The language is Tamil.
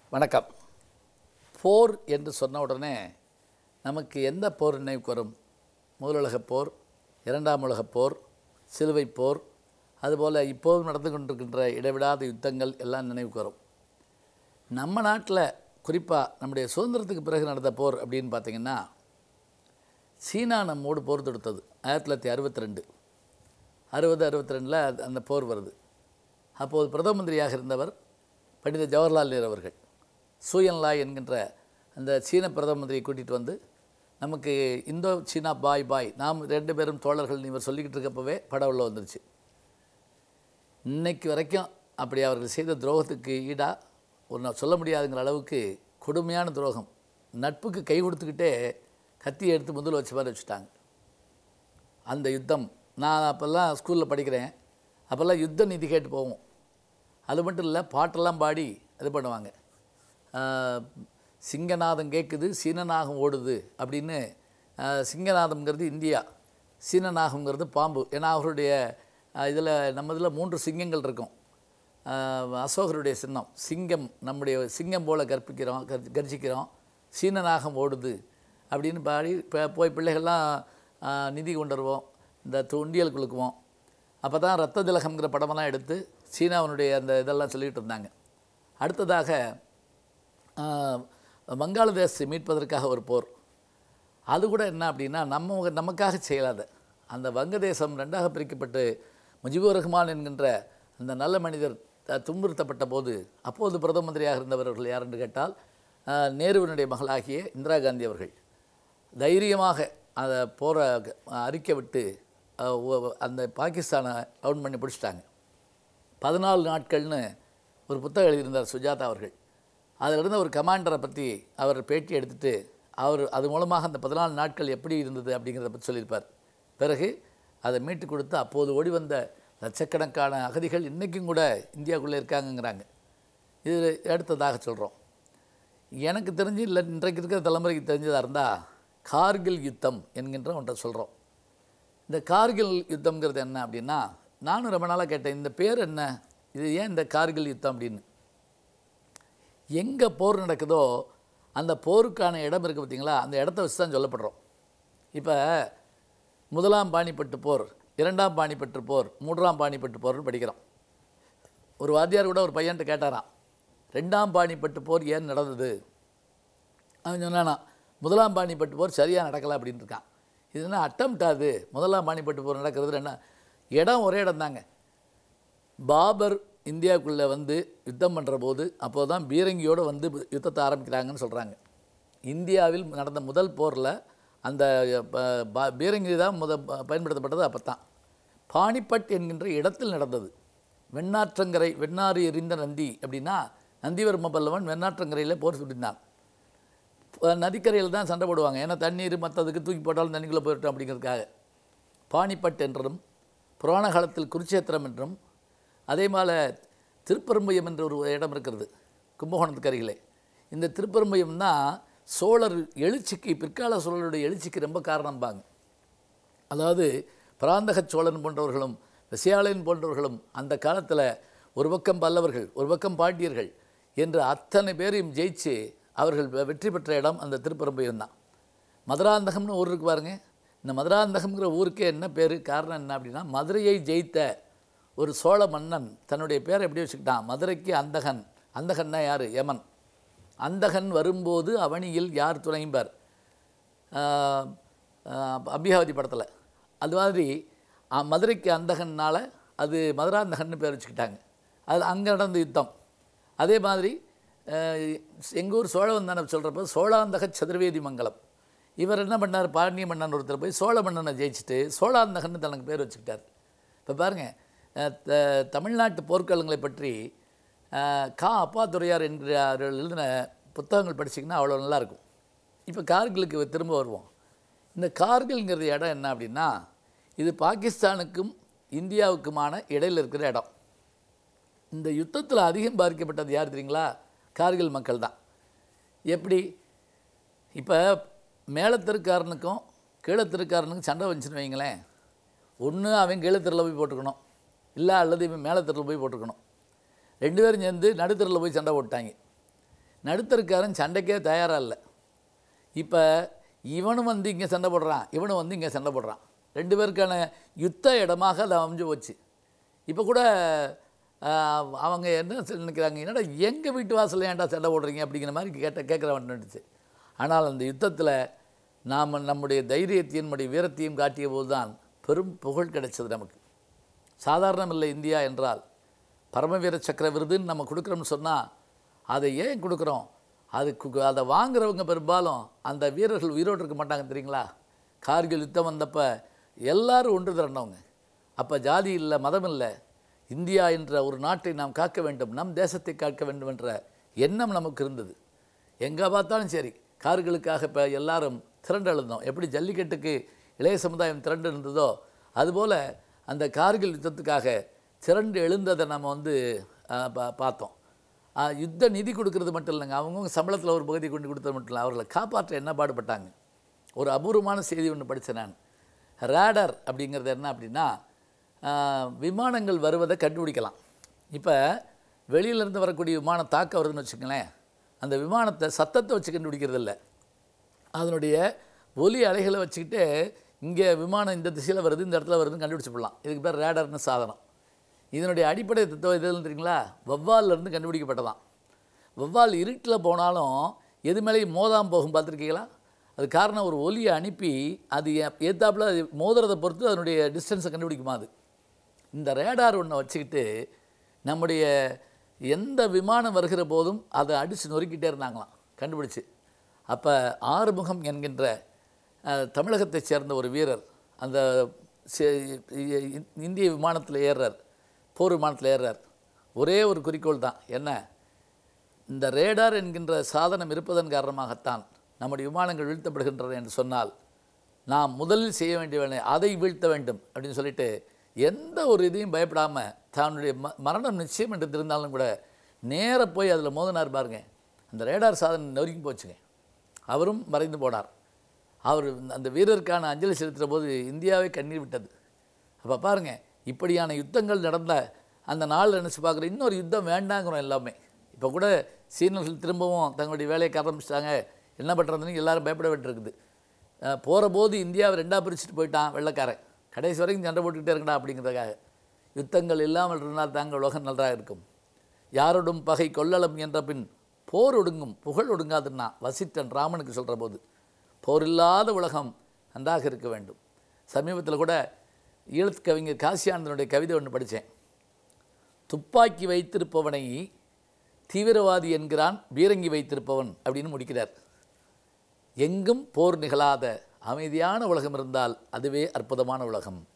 வணக்கம் போர் என்று சொன்ன உடனே நமக்கு எந்த போர் நினைவுக்கு வரும் முதலுலகப் போர் இரண்டாம் உலகப் போர் சிலுவைப் போர் அதுபோல் இப்போதும் நடந்து கொண்டிருக்கின்ற இடைவிடாத யுத்தங்கள் எல்லாம் நினைவுக்கு வரும் நம்ம நாட்டில் குறிப்பாக நம்முடைய சுதந்திரத்துக்கு பிறகு நடந்த போர் அப்படின்னு பார்த்தீங்கன்னா சீனா நம்மோடு போர் தொடுத்தது ஆயிரத்தி தொள்ளாயிரத்தி அறுபத்தி ரெண்டு அறுபது அறுபத்தி ரெண்டில் அந்த போர் வருது அப்போது பிரதம மந்திரியாக இருந்தவர் பண்டித ஜவஹர்லால் நேரு அவர்கள் சூயன்லாய் என்கின்ற அந்த சீன பிரதம மந்திரியை கூட்டிகிட்டு வந்து நமக்கு இந்தோ சீனா பாய் பாய் நாம் ரெண்டு பேரும் தோழர்கள் இவர் சொல்லிக்கிட்டு இருக்கப்பவே படம் உள்ள வந்துருச்சு இன்னைக்கு வரைக்கும் அப்படி அவர்கள் செய்த துரோகத்துக்கு ஈடாக ஒரு நான் சொல்ல முடியாதுங்கிற அளவுக்கு கொடுமையான துரோகம் நட்புக்கு கை கொடுத்துக்கிட்டே கத்தியை எடுத்து முதல் வச்ச மாதிரி வச்சுட்டாங்க அந்த யுத்தம் நான் அப்போல்லாம் ஸ்கூலில் படிக்கிறேன் அப்போல்லாம் யுத்த நிதி கேட்டு போவோம் அது மட்டும் இல்லை பாட்டெல்லாம் பாடி இது பண்ணுவாங்க ஆஹ், சிங்கநாதம் கேட்குது சீனநாகம் ஓடுது அப்படின்னு ஆஹ், சிங்கநாதம்ங்கிறது இந்தியா சீனநாகம்ங்கிறது பாம்பு ஏன்னா அவருடைய இதில் நம்ம இதில் மூன்று சிங்கங்கள் இருக்கும் ஆஹ், அசோகருடைய சின்னம் சிங்கம் நம்முடைய சிங்கம் போல கற்பிக்கிறோம் கர் கர்ஜிக்கிறோம் சீனநாகம் ஓடுது அப்படின்னு பாடி இப்போ போய் பிள்ளைகள்லாம் ஆஹ், நிதி கொண்டு வருவோம் இந்த துண்டியல் குலுக்குவோம் அப்போ தான் ரத்த திலகம்ங்கிற படமெல்லாம் எடுத்து சீனாவினுடைய அந்த இதெல்லாம் சொல்லிகிட்டு இருந்தாங்க அடுத்ததாக ஆஹ், வங்காளதேசத்தை மீட்பதற்காக ஒரு போர் அது கூட என்ன அப்படின்னா நம்ம நமக்காக செய்யலாத அந்த வங்கதேசம் ரெண்டாக பிரிக்கப்பட்டு முஜிபுர் ரஹ்மான் என்கின்ற அந்த நல்ல மனிதர் த- துன்புறுத்தப்பட்ட போது அப்போது பிரதம மந்திரியாக இருந்தவர்கள் யார் என்று கேட்டால் ஆஹ், நேருவினுடைய மகளாகிய இந்திரா காந்தி அவர்கள் தைரியமாக அதை போரை அறிக்கை விட்டு ஆஹ், ஒ- அந்த பாகிஸ்தானை டவுன் பண்ணி பிடிச்சிட்டாங்க பதினாலு நாட்கள்னு ஒரு புத்தகம் எழுதியிருந்தார் சுஜாதா அவர்கள் அதில் இருந்த ஒரு கமாண்டரை பற்றி அவர் பேட்டி எடுத்துட்டு அவர் அது மூலமாக அந்த பதினாலு நாட்கள் எப்படி இருந்தது அப்படிங்கிறத பற்றி சொல்லியிருப்பார் பிறகு அதை மீட்டு கொடுத்து அப்போது ஓடி வந்த லட்சக்கணக்கான அகதிகள் இன்றைக்கும் கூட இந்தியாவுக்குள்ளே இருக்காங்கங்கிறாங்க இது அடுத்ததாக சொல்கிறோம் எனக்கு தெரிஞ்சு இல்லை இன்றைக்கு இருக்கிற தலைமுறைக்கு தெரிஞ்சதாக இருந்தால் கார்கில் யுத்தம் என்கின்ற ஒன்றை சொல்கிறோம் இந்த கார்கில் யுத்தம்ங்கிறது என்ன அப்படின்னா நானும் ரொம்ப நாளாக கேட்டேன் இந்த பேர் என்ன இது ஏன் இந்த கார்கில் யுத்தம் அப்படின்னு எங்கே போர் நடக்குதோ அந்த போருக்கான இடம் இருக்குது பார்த்தீங்களா அந்த இடத்த வச்சு தான் சொல்லப்படுறோம் இப்போ முதலாம் பாணிப்பட்டு போர் இரண்டாம் பாணிப்பட்டு போர் மூன்றாம் பாணிப்பட்டு போர்னு படிக்கிறோம் ஒரு வாத்தியார் கூட ஒரு பையன்கிட்ட கேட்டாராம் ரெண்டாம் பாணிப்பட்டு போர் ஏன் நடந்தது அவன் சொன்னானா முதலாம் பாணிப்பட்டு போர் சரியாக நடக்கலை அப்படின்னு இருக்கான் இது என்ன அட்டம்ப்ட் அது முதலாம் பாணிப்பட்டு போர் நடக்கிறது என்ன இடம் ஒரே இடம் தாங்க பாபர் இந்தியாவுக்குள்ளே வந்து யுத்தம் பண்ணுற போது அப்போ தான் பீரங்கியோடு வந்து யுத்தத்தை ஆரம்பிக்கிறாங்கன்னு சொல்கிறாங்க இந்தியாவில் நடந்த முதல் போரில் அந்த ப- ப- பீரங்கி தான் முத ப- பயன்படுத்தப்பட்டது அப்போ தான் பாணிப்பட் என்கின்ற இடத்தில் நடந்தது வெண்ணாற்றங்கரை வெண்ணாறு எறிந்த நந்தி அப்படின்னா நந்திவர்ம பல்லவன் வெண்ணாற்றங்கரையில் போர் சுட்டினான் ப- நதிக்கரையில் தான் சண்டை போடுவாங்க ஏன்னா தண்ணீர் மற்றதுக்கு தூக்கி போட்டாலும் தண்ணிக்குள்ளே போயிட்டோம் அப்படிங்கிறதுக்காக பாணிப்பட் என்றும் புராண காலத்தில் குருச்சேத்திரம் என்றும் அதே போல் திருப்பரம்பயம் என்ற ஒரு இடம் இருக்கிறது கும்பகோணத்துக்கு அருகிலே இந்த திருப்பரம்பயம் தான் சோழர் எழுச்சிக்கு பிற்கால சோழருடைய எழுச்சிக்கு ரொம்ப காரணம்பாங்க அதாவது பராந்தக சோழன் போன்றவர்களும் விசயாலயன் போன்றவர்களும் அந்த காலத்தில் ஒரு பக்கம் பல்லவர்கள் ஒரு பக்கம் பாண்டியர்கள் என்று அத்தனை பேரையும் ஜெயிச்சு அவர்கள் வெ- வெற்றி பெற்ற இடம் அந்த திருப்பரம்பயம் தான் மதுராந்தகம்னு ஊர் இருக்கு பாருங்க இந்த மதுராந்தகம்ங்கிற ஊருக்கே என்ன பேர் காரணம் என்ன அப்படின்னா மதுரையை ஜெயித்த ஒரு சோழ மன்னன் தன்னுடைய பேரை எப்படி வச்சுக்கிட்டான் மதுரைக்கு அந்தகன் அந்தகன்னா யார் யமன் அந்தகன் வரும்போது அவனியில் யார் துணைம்பர் ஆஹ், ஆஹ், அம்பிகாவதி படத்தில் அது மாதிரி ஆஹ், மதுரைக்கு அந்தகன்னால அது மதுராந்தகன்னு பேர் வச்சுக்கிட்டாங்க அது அங்கே நடந்த யுத்தம் அதே மாதிரி எங்கள் ஊர் சோழவந்தான சொல்கிறப்ப சோழாந்தக சதுர்வேதி மங்கலம் இவர் என்ன பண்ணார் பாண்டிய மன்னன் ஒருத்தர் போய் சோழ மன்னனை ஜெயிச்சுட்டு சோழாந்தகன்னு தனக்கு பேர் வச்சுக்கிட்டார் இப்போ பாருங்கள் தமிழ்நாட்டு போர்க்களங்களை பற்றி அஹ், கா அப்பாத்துறையார் என்கிறார்கள் எழுதின புத்தகங்கள் படிச்சிங்கன்னா அவ்வளோ நல்லாயிருக்கும் இப்போ கார்கிலுக்கு திரும்ப வருவோம் இந்த கார்கில்ங்கிறது இடம் என்ன அப்படின்னா இது பாகிஸ்தானுக்கும் இந்தியாவுக்குமான இடையில் இருக்கிற இடம் இந்த யுத்தத்தில் அதிகம் பாதிக்கப்பட்டது யார் தெரியுங்களா கார்கில் மக்கள் தான் எப்படி இப்போ மேலத்தெருக்காரனுக்கும் கீழத்தெருக்காரனுக்கும் சண்டை வந்துச்சுன்னு வைங்களேன் ஒன்று அவன் கீழத்தெருவில் போய் போட்டுக்கணும் இல்லை அல்லது இவன் மேலத்தெருவில் போய் போட்டுக்கணும் ரெண்டு பேரும் சேர்ந்து நடுத்தெருவில் போய் சண்டை போட்டாங்க நடுத்தருக்காரன் சண்டைக்கே தயாராக இல்லை இப்போ இவனும் வந்து இங்கே சண்டை போடுறான் இவனும் வந்து இங்கே சண்டை போடுறான் ரெண்டு பேருக்கான யுத்த இடமாக அது அமைஞ்சு போச்சு இப்போ கூட ஆஹ், அவங்க என்ன சொல்லி நினைக்கிறாங்க என்னடா எங்கள் வீட்டு வாசல்ல ஏன்டா சண்டை போடுறீங்க அப்படிங்கிற மாதிரி கேட்ட கேட்குறவன் நினைச்சு ஆனால் அந்த யுத்தத்தில் நாம் நம்முடைய தைரியத்தையும் நம்முடைய வீரத்தையும் காட்டிய போது தான் பெரும் புகழ் கிடைச்சது நமக்கு சாதாரணம் இல்லை இந்தியா என்றால் பரமவீர சக்கர விருதுன்னு நம்ம கொடுக்குறோம்னு சொன்னால் அதை ஏன் கொடுக்குறோம் அதுக்கு அதை வாங்குறவங்க பெரும்பாலும் அந்த வீரர்கள் உயிரோடு இருக்க மாட்டாங்க தெரியுங்களா கார்கில் யுத்தம் வந்தப்போ எல்லாரும் ஒன்று திரண்டவங்க அப்போ ஜாதி இல்லை மதம் இல்லை இந்தியா என்ற ஒரு நாட்டை நாம் காக்க வேண்டும் நம் தேசத்தை காக்க வேண்டும் என்ற எண்ணம் நமக்கு இருந்தது எங்கே பார்த்தாலும் சரி கார்களுக்காக இப்போ எல்லாரும் திரண்டு எழுந்தோம் எப்படி ஜல்லிக்கட்டுக்கு இளைய சமுதாயம் திரண்டு இருந்ததோ அதுபோல் அந்த கார்கில் யுத்தத்துக்காக திரண்டு எழுந்ததை நம்ம வந்து ஆ, பா- பார்த்தோம் ஆ, யுத்த நிதி கொடுக்கறது மட்டும் இல்லைங்க அவங்கவுங்க சம்பளத்தில் ஒரு பகுதி கொண்டு கொடுத்தது மட்டும் இல்லை அவர்களை காப்பாற்ற என்ன பாடுபட்டாங்க ஒரு அபூர்வமான செய்தி ஒன்று படித்தேன் நான் ரேடர் அப்படிங்கிறது என்ன அப்படின்னா ஆ, விமானங்கள் வருவதை கண்டுபிடிக்கலாம் இப்போ வெளியிலேருந்து வரக்கூடிய விமானம் தாக்க வருதுன்னு வச்சுக்கங்களேன் அந்த விமானத்தை சத்தத்தை வச்சு கண்டுபிடிக்கிறது இல்லை அதனுடைய ஒலி அலைகளை வச்சுக்கிட்டு இங்கே விமானம் இந்த திசையில் வருது இந்த இடத்துல வருதுன்னு கண்டுபிடிச்சு போடலாம் இதுக்கு பேர் ரேடர்னு சாதனம் இதனுடைய அடிப்படை தத்துவம் எதுன்னு தெரியுங்களா வௌவால்ல இருந்து கண்டுபிடிக்கப்பட்டதான் வௌவால் இருட்டில் போனாலும் எது மேலேயும் மோதாமல் போகும் பார்த்துருக்கீங்களா அது காரணம் ஒரு ஒலியை அனுப்பி அது ஏத்தாப்புல அது மோதுறதை பொறுத்து அதனுடைய டிஸ்டன்ஸை கண்டுபிடிக்குமா அது இந்த ரேடார் ஒன்றை வச்சுக்கிட்டு நம்முடைய எந்த விமானம் வருகிற போதும் அதை அடித்து நொறுக்கிட்டே இருந்தாங்களாம் கண்டுபிடிச்சு அப்போ ஆறுமுகம் என்கின்ற அஹ், தமிழகத்தைச் சேர்ந்த ஒரு வீரர் அந்த செ- இ- இ- இந்திய விமானத்தில் ஏறுறார் போர் விமானத்தில் ஏறுறார் ஒரே ஒரு குறிக்கோள் தான் என்ன இந்த ரேடார் என்கின்ற சாதனம் இருப்பதன் காரணமாகத்தான் நம்முடைய விமானங்கள் வீழ்த்தப்படுகின்றன என்று சொன்னால் நாம் முதலில் செய்ய வேண்டிய வேலை அதை வீழ்த்த வேண்டும் அப்படின்னு சொல்லிட்டு எந்த ஒரு இதையும் பயப்படாமல் தன்னுடைய ம மரணம் நிச்சயம் என்று தெரிந்தாலும் கூட நேராக போய் அதில் மோதினார் பாருங்க அந்த ரேடார் சாதனம் நொறுங்கி போச்சுங்க அவரும் மறைந்து போனார் அவர் அந்த வீரருக்கான அஞ்சலி செலுத்துகிற போது இந்தியாவே கண்ணீர் விட்டது அப்போ பாருங்க இப்படியான யுத்தங்கள் நடந்த அந்த நாள் நினச்சி பார்க்குற இன்னொரு யுத்தம் வேண்டாங்கிறோம் எல்லாமே இப்போ கூட சீனர்கள் திரும்பவும் தங்களுடைய வேலையை ஆரம்பிச்சிட்டாங்க என்ன பண்ணுறதுன்னு எல்லாரும் பயப்பட வேண்டியிருக்குது போகிற போது இந்தியாவை ரெண்டாக பிரிச்சுட்டு போயிட்டான் வெள்ளைக்காரன் கடைசி வரைக்கும் சண்டை போட்டுக்கிட்டே இருக்கடா அப்படிங்கிறதுக்காக யுத்தங்கள் இல்லாமல் இருந்தால் தாங்கள் உலகம் நன்றாக இருக்கும் யாரோடும் பகை கொள்ளலம் என்ற பின் போர் ஒடுங்கும் புகழ் ஒடுங்காதுன்னா வசித்தன் ராமனுக்கு சொல்கிற போது போர் இல்லாத உலகம் நன்றாக இருக்க வேண்டும் சமீபத்தில் கூட ஈழத்து கவிஞர் காசியானந்தனுடைய கவிதை ஒன்று படித்தேன் துப்பாக்கி வைத்திருப்பவனை தீவிரவாதி என்கிறான் பீரங்கி வைத்திருப்பவன் அப்படின்னு முடிக்கிறார் எங்கும் போர் நிகழாத அமைதியான உலகம் இருந்தால் அதுவே அற்புதமான உலகம்